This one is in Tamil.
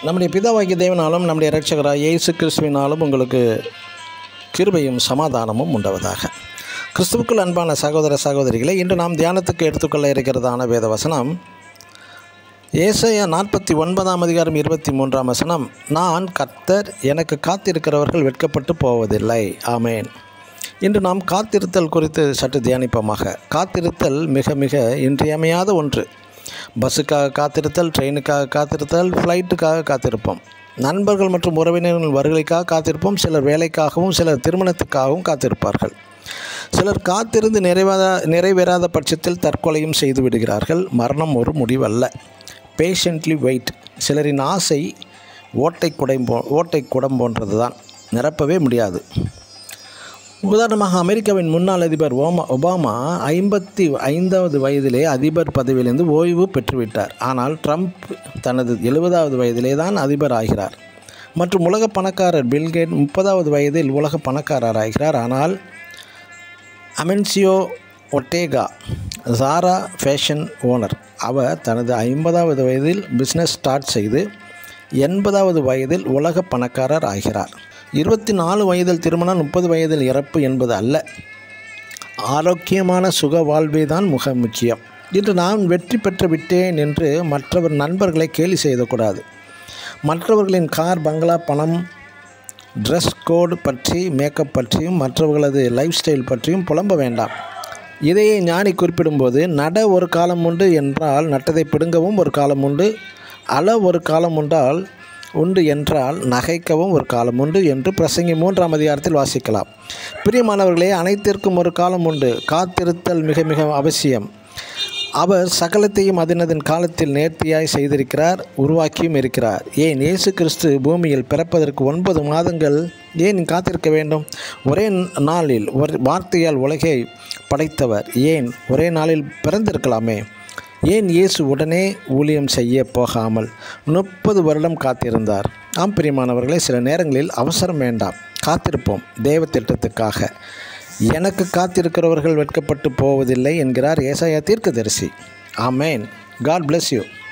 நம்முடைய பிதாவாகிய தேவனாலும் நம்முடைய இரட்சகராக இயேசு கிறிஸ்துவினாலும் உங்களுக்கு கிருபையும் சமாதானமும் உண்டாவதாக கிறிஸ்துவுக்குள் அன்பான சகோதர சகோதரிகளை இன்று நாம் தியானத்துக்கு எடுத்துக்கொள்ள இருக்கிறதான வேத வசனம் ஏசையா நாற்பத்தி ஒன்பதாம் அதிகாரம் இருபத்தி மூன்றாம் வசனம் நான் கர்த்தர் எனக்கு காத்திருக்கிறவர்கள் வெட்கப்பட்டு போவதில்லை ஆமேன் இன்று நாம் காத்திருத்தல் குறித்து சற்று தியானிப்போமாக காத்திருத்தல் மிக மிக இன்றியமையாத ஒன்று பஸ்ஸுக்காக காத்திருத்தல் ட்ரெயினுக்காக காத்திருத்தல் ஃப்ளைட்டுக்காக காத்திருப்போம் நண்பர்கள் மற்றும் உறவினர்கள் வருகைக்காக காத்திருப்போம் சிலர் வேலைக்காகவும் சிலர் திருமணத்துக்காகவும் காத்திருப்பார்கள் சிலர் காத்திருந்து நிறைவேறா நிறைவேறாத பட்சத்தில் தற்கொலையும் செய்து விடுகிறார்கள் மரணம் ஒரு முடிவல்ல பேஷண்ட்லி வெயிட் சிலரின் ஆசை ஓட்டை குடம் போ ஓட்டை குடம் போன்றது தான் நிரப்பவே முடியாது உதாரணமாக அமெரிக்காவின் முன்னாள் அதிபர் ஓமா ஒபாமா ஐம்பத்தி ஐந்தாவது வயதிலே அதிபர் பதவியிலிருந்து ஓய்வு பெற்றுவிட்டார் ஆனால் ட்ரம்ப் தனது எழுபதாவது வயதிலே தான் அதிபர் ஆகிறார் மற்றும் உலக பணக்காரர் பில்கேட் முப்பதாவது வயதில் உலக பணக்காரர் ஆகிறார் ஆனால் அமென்சியோ ஒட்டேகா ஜாரா ஃபேஷன் ஓனர் அவர் தனது ஐம்பதாவது வயதில் பிஸ்னஸ் ஸ்டார்ட் செய்து எண்பதாவது வயதில் உலக பணக்காரர் ஆகிறார் இருபத்தி நாலு வயதில் திருமணம் முப்பது வயதில் இறப்பு என்பது அல்ல ஆரோக்கியமான சுக வாழ்வே தான் மிக முக்கியம் இன்று நான் வெற்றி பெற்று விட்டேன் என்று மற்றவர் நண்பர்களை கேலி செய்யக்கூடாது மற்றவர்களின் கார் பங்களா பணம் ட்ரெஸ் கோடு பற்றி மேக்கப் பற்றியும் மற்றவர்களது லைஃப் ஸ்டைல் பற்றியும் புலம்ப வேண்டாம் இதையே ஞானி குறிப்பிடும்போது நட ஒரு காலம் உண்டு என்றால் நட்டதை பிடுங்கவும் ஒரு காலம் உண்டு அள ஒரு காலம் உண்டால் உண்டு என்றால் நகைக்கவும் ஒரு காலம் உண்டு என்று பிரசங்கி மூன்றாம் அதிகாரத்தில் வாசிக்கலாம் பிரியமானவர்களே அனைத்திற்கும் ஒரு காலம் உண்டு காத்திருத்தல் மிக மிக அவசியம் அவர் சகலத்தையும் அதனதன் காலத்தில் நேர்த்தியாய் செய்திருக்கிறார் உருவாக்கியும் இருக்கிறார் ஏன் இயேசு கிறிஸ்து பூமியில் பிறப்பதற்கு ஒன்பது மாதங்கள் ஏன் காத்திருக்க வேண்டும் ஒரே நாளில் ஒரு வார்த்தையால் உலகை படைத்தவர் ஏன் ஒரே நாளில் பிறந்திருக்கலாமே ஏன் இயேசு உடனே ஊழியம் செய்ய போகாமல் முப்பது வருடம் காத்திருந்தார் ஆம் பிரியமானவர்களே சில நேரங்களில் அவசரம் வேண்டாம் காத்திருப்போம் தேவ திட்டத்துக்காக எனக்கு காத்திருக்கிறவர்கள் வெட்கப்பட்டு போவதில்லை என்கிறார் ஏசாயா தீர்க்கதரிசி ஆமேன் காட் bless யூ